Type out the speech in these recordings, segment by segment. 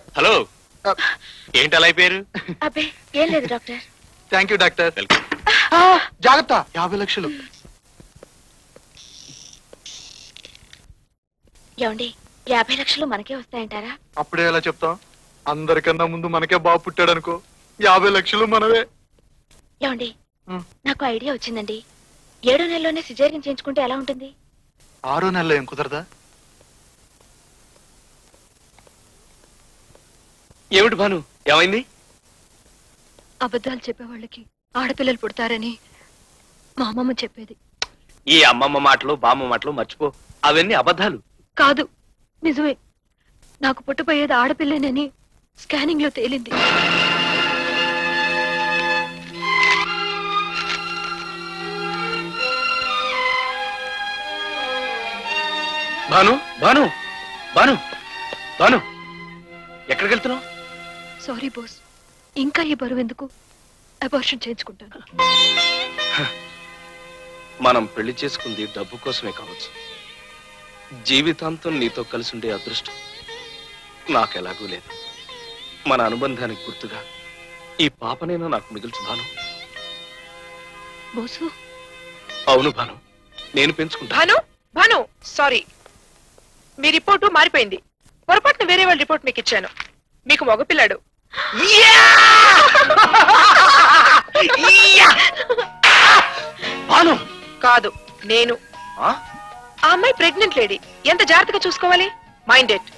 Hello ఏంటి అలా అయిపోయారు అబ్బే ఏం లేదు doctor thank you doctor welcome జాగ్రత్త యాభై లక్షలు ఏమండి యాభై లక్షలు మనకే వస్తాయంటారా అప్పుడే ఎలా చెప్తాం అందరికన్నా ముందు మనకే బాబు పుట్టాడు అనుకో యాభై లక్షలు మనవే ఏమండి ఉం. నాకు ఐడియా వచ్చిందండి ఏడో నెలలోనే సిజేరియన్ చేయించుకుంటే ఎలా ఉంటుంది ఆరో నెలలో ఏం కుదరదా ఏమిటి భాను ఏమైంది అబద్ధాలు చెప్పేవాళ్ళకి ఆడపిల్లలు పుడతారని మా అమ్మమ్మ చెప్పేది ఈ అమ్మమ్మ మాటలు బామ్మ మాటలు మర్చిపో అవన్నీ అబద్ధాలు కాదు నిజమే నాకు పుట్టబోయేది ఆడపిల్లేనని స్కానింగ్ లో తేలింది భాను భాను భాను భాను ఎక్కడికి వెళ్తున్నావు సారీ బోస్ ఇంకా ఈ బరువు ఎందుకు అబార్షన్ చేయించుకుంటాను మనం పెళ్లి చేసుకుంది డబ్బు కోసమే కావచ్చు జీవితాంతం నీతో కలిసి ఉండే అదృష్టం నాకెలాగూ లేదు మన అనుబంధానికి గుర్తుగా ఈ పాపనైనా నాకు మిగిల్చు భాను బోసు అవును భాను నేను పెంచుకుంటా భాను భాను సారీ మీ రిపోర్టు మారిపోయింది పొరపాటున వేరే వాళ్ళ రిపోర్ట్ మీకు ఇచ్చాను మీకు మగపిల్లాడు భాను కాదు నేను ఆ? ఆ అమ్మాయి ప్రెగ్నెంట్ లేడీ ఎంత జాగ్రత్తగా చూసుకోవాలి మైండెడ్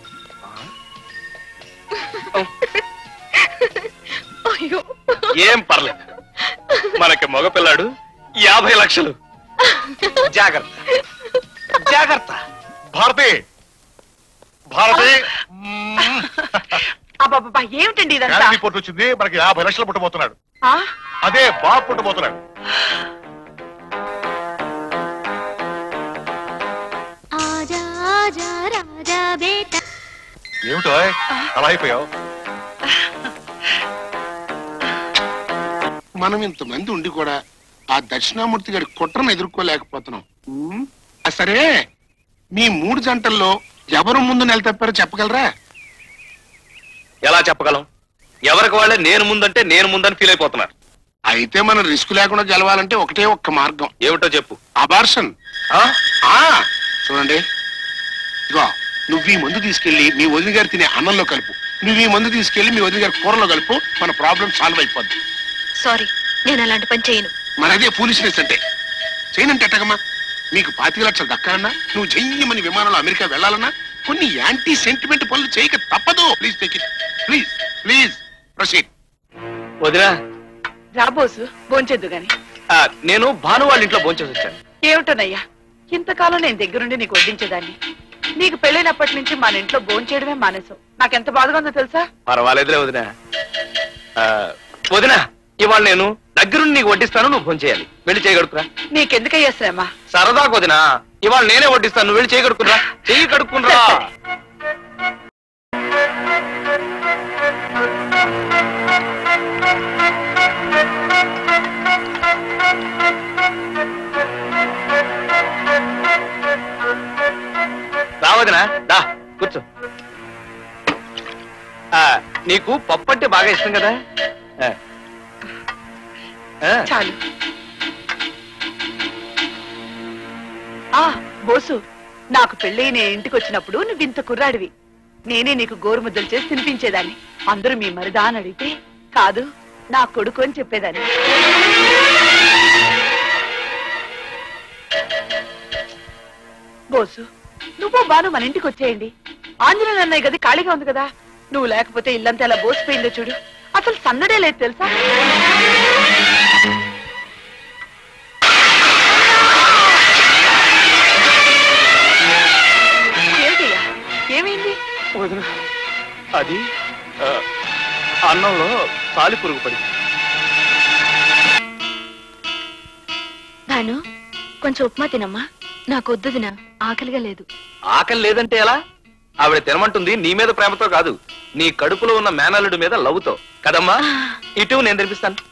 అయ్యో ఏం పర్లేదు మనకి మగపిల్లాడు యాభై లక్షలు జాగ్రత్త జాగ్రత్త భారతి భారతి అబ్బాబ్బా ఏమిటండి ఇదంతా స్కానింగ్ రిపోర్ట్ వచ్చింది మనకి యాభై లక్షలు పుట్టబోతున్నాడు ఆ? అదే బాబు పుట్టబోతున్నాడు आजा आजा राजा बेटा ఏమిటో అలా అయిపోయావు మనం ఇంతమంది ఉండి కూడా ఆ దక్షిణామూర్తి గారి కుట్రను ఎదుర్కోలేకపోతున్నాం ఉమ్, ఆ సరే మీ మూడు జంటల్లో ఎవరు ముందు నిలతప్పారో చెప్పగలరా ఎలా చెప్పగలం ఎవరికి వాళ్ళే నేను ముందంటే నేను ముందని ఫీల్ అయిపోతున్నారు అయితే మనం రిస్క్ లేకుండా గెలవాలంటే ఒకటే ఒక్క మార్గం ఏమిటో చెప్పు అబార్షన్ ఆ? ఆ చూడండి ఇగో నువ్వు ఈ మందు తీసుకెళ్లి మీ వదిన గారు తినే అన్నంలో కలుపు నువ్వు ఈ మందు తీసుకెళ్లి మీ వదిన గారి కూరలో కలుపు మన ప్రాబ్లం సాల్వ్ అయిపోద్ది సారీ నేను అలాంటి పని చేయను మరి అదే ఫూలిష్నెస్ అంటే చేయనంటే ఎట్టగమ్మా మీకు పాతిక లక్షలు దక్కాలన్నా నువ్వు చెయ్యమని విమానంలో అమెరికా వెళ్ళాలన్నా కొన్ని యాంటీ సెంటిమెంట్ పనులు చేయక తప్పదు please take it please please proceed వదినా రాబోసు భోంచెద్దు గాని ఆ, నేను భాను వాళ్ళ ఇంట్లో భోంచేసి వచ్చాను ఏమిటోనయ్యా ఇంతకాలం నేను దగ్గరుండి నీకు వడ్డించేదాన్ని నీకు పెళ్ళైనప్పటి నుంచి మన ఇంట్లో భోంచేయడమే మానేసావు నాకెంత బాధగా ఉందో తెలుసా పర్వాలేదులే వదినా ఆ, వదినా ఇవాళ నేను దగ్గరుండి నీకు వడ్డిస్తాను నువ్వు ఫోన్ చేయాలి వెళ్ళి చేయగడుకురా నీకెందుకయ్యా శ్రమ సరదా వదినా ఇవాళ నేనే వడ్డిస్తాను నువ్వు వెళ్ళి చేయగడుకురా చెయ్యి కడుక్కునరా రావదినా దా కూర్చో ఆ, నీకు పప్పు అంటే బాగా ఇష్టం కదా ఆ. ఆ. చాలు ఆ బోసు నాకు పెళ్ళి నేను ఇంటికి వచ్చినప్పుడు నువ్వు ఇంత కుర్రాడివి నేనే నీకు గోరుముద్దలు చేసి తినిపించేదాన్ని అందరూ మీ మరిదా అని అడిగితే కాదు నా కొడుకు అని చెప్పేదాన్ని బోసు నువ్వు బాను మన ఇంటికి వచ్చేయండి ఆంజనేయులు అన్నయ్య గది ఖాళీగా ఉంది కదా నువ్వు లేకపోతే ఇల్లంతా ఎలా బోసిపోయిందో చూడు అసలు సన్నడే లేదు తెలుసా ఏమిటయ్యా ఏమైంది వదిన అది ఆ, అన్నంలో తాలి పురుగు పడింది భాను కొంచెం ఉప్మా తినమ్మా నాకు వద్దుదినా ఆకలిగా లేదు ఆకలి లేదంటే ఎలా ఆవిడ తినమంటుంది నీ మీద ప్రేమతో కాదు నీ కడుపులో ఉన్న మేనల్లుడి మీద లవ్తో కదమ్మా ఇటు నేను తెరిపిస్తాను